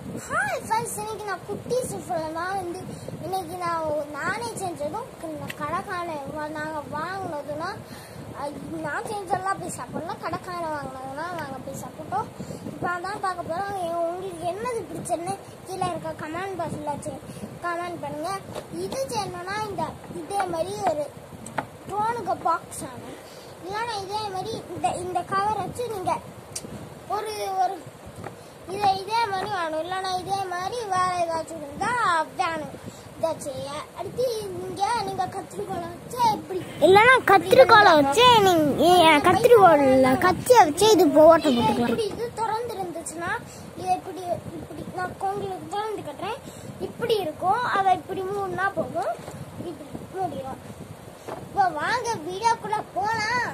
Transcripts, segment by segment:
hi friends இன்னைக்கு நான் குட்டி சுஃபலாம் வந்து இன்னைக்கு நான் ஒரு- நானே செஞ்சதும் க- கடைக்கான நாங்கள் வாங்கினதுன்னா அஹ் நான் செஞ்சதெல்லாம் போய் சாப்பிடலாம் கடைக்கான வாங்கினதுன்னா நாங்கள் போய் சாப்பிட்டோம் இப்போ அதான் பார்க்க போகிறோம் உங்களுக்கு என்னது பிடிச்சதுன்னு கீழே இருக்க கமெண்ட் பாக்ஸில் கமெண்ட் பண்ணுங்க இது செய்யணும்னா இந்த இதே மாதிரி ஒரு ட்ரோனுக்கு பாக்ஸ் ஆகும் இல்லைன்னா இதே மாதிரி இந்த இந்த கவர் வச்சு நீங்கள் ஒரு ஒரு இதை இதே மாதிரி வேணும் இல்லைன்னா இதே மாதிரி வேற ஏதாச்சும் இருந்தா வேணும் இதை செய்ய அடுத்து இங்க நீங்க கத்திரிக்கோலை வச்சு இப்படி இல்லைன்னா கத்திரிக்கோலை வச்சு நீங்க கத்திரிக்கோல கத்தியை வச்சு இது ஓட்ட போட்டுக்கலாம் இப்படி இது திறந்து இருந்துச்சுன்னா இதை இப்படி இப்படி நான் உங்களுக்கு திறந்து கட்டுறேன் இப்படி இருக்கும் அதை இப்படி மூணுனா போதும் இப்படி மூடிடும் இப்போ வாங்க வீடியோக்குள்ள போலாம்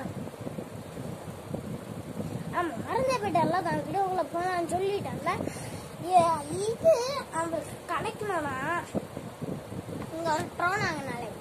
ஆமா மறந்தே போயிட்டல நான் வீடியோக்குள்ள போனான்னு சொல்லிட்டேன்ல ஏ- இது நம்ம கிடைக்கணும்னா இங்க ஒரு ட்ரோன் நாங்க நாளைக்கு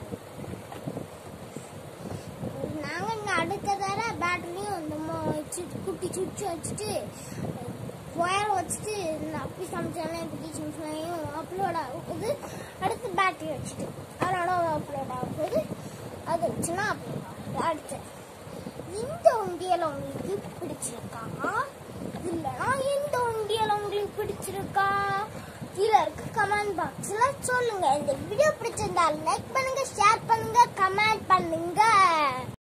நாங்க இங்க அடுத்த தர பேட்டரியும் இந்த மோ- வச்சு குட்டி சுச்சு வச்சுட்டு ஒயர் வச்சுட்டு இந்த அப்படி சமைச்சாலும் குட்டி சமைச்சாலையும் அப்லோட் ஆகுது அடுத்து பேட்டரி வச்சுட்டு அதோட அப்லோட் ஆகுது அது வச்சுன்னா அப்லோட் ஆகுது அடுத்து இந்த உண்டியல் உங்களுக்கு பிடிச்சிருக்கா இல்லைன்னா இந்த உண்டியல் உங்களுக்கு பிடிச்சிருக்கா கீழே இருக்க கமெண்ட் பாக்ஸ்ல சொல்லுங்க இந்த வீடியோ பிடிச்சிருந்தா லைக் பண்ணுங்க ஷேர் பண்ணுங்க கமெண்ட் பண்ணுங்க